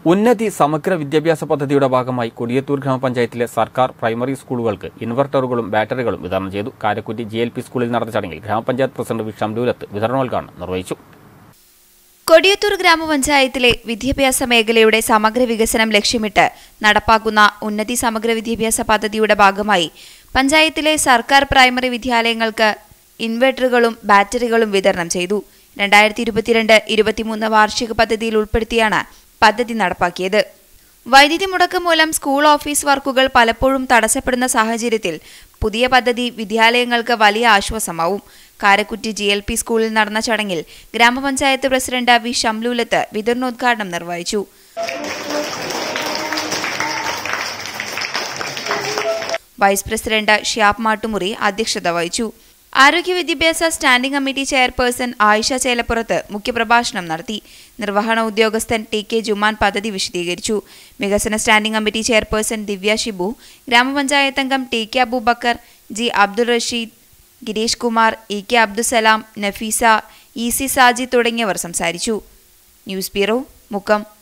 ഉന്നതി സമഗ്ര വിദ്യാഭ്യാസ പദ്ധതിയുടെ ഭാഗമായി കൊടിയത്തൂർ ഗ്രാമപഞ്ചായത്തിലെ സർക്കാർ പ്രൈമറി സ്കൂളുകൾക്ക് ഇൻവെർട്ടറുകളും ബാറ്ററികളും വിതരണം ചെയ്തു കാരക്കുറ്റി ജി എൽ പി സ്കൂളിൽ നടന്ന ചടങ്ങിൽ ഗ്രാമപഞ്ചായത്ത് പ്രസിഡന്റ് വി ഷംലൂലത്ത് വിതരണോദ്ഘാടനം നിർവഹിച്ചു കൊടിയത്തൂർ ഗ്രാമപഞ്ചായത്തിലെ വിദ്യാഭ്യാസ മേഖലയുടെ സമഗ്ര വികസനം ലക്ഷ്യമിട്ട് നടപ്പാക്കുന്ന ഉന്നതി സമഗ്ര വിദ്യാഭ്യാസ പദ്ധതിയുടെ ഭാഗമായി പഞ്ചായത്തിലെ സർക്കാർ പ്രൈമറി വിദ്യാലയങ്ങൾക്ക് ഇൻവെർട്ടറുകളും ബാറ്ററികളും വിതരണം ചെയ്തു രണ്ടായിരത്തി ഇരുപത്തിരണ്ട് ഇരുപത്തിമൂന്ന് വാർഷിക പദ്ധതിയിൽ ഉൾപ്പെടുത്തിയാണ് പദ്ധതി നടപ്പാക്കിയത് വൈദ്യുതി മുടക്ക് മൂലം സ്കൂൾ ഓഫീസ് വർക്കുകൾ പലപ്പോഴും തടസ്സപ്പെടുന്ന സാഹചര്യത്തിൽ പുതിയ പദ്ധതി വിദ്യാലയങ്ങൾക്ക് വലിയ ആശ്വാസമാവും കാരക്കുറ്റി ജി എൽ പി സ്കൂളിൽ നടന്ന ചടങ്ങിൽ ഗ്രാമപഞ്ചായത്ത് പ്രസിഡന്റ് വി ഷംലൂലത്ത് വിതരണോദ്ഘാടനം നിർവഹിച്ചു വൈസ് പ്രസിഡന്റ് ഷ്യാബ് മാട്ടുമുറി അധ്യക്ഷത വഹിച്ചു ആരോഗ്യ വിദ്യാഭ്യാസ standing committee chairperson Ayisha Chelappurath മുഖ്യപ്രഭാഷണം നടത്തി നിർവഹണ ഉദ്യോഗസ്ഥൻ ടി കെ ജുമാൻ പദ്ധതി വിശദീകരിച്ചു വികസന standing committee chairperson Divya Shibu ഗ്രാമപഞ്ചായത്ത് അംഗം T K Abubakar G Abdul Rasheed Girish Kumar E K Abdussalam Nafeesa E C Saji തുടങ്ങിയവർ സംസാരിച്ചു ന്യൂസ് ബ്യൂറോ മുക്കം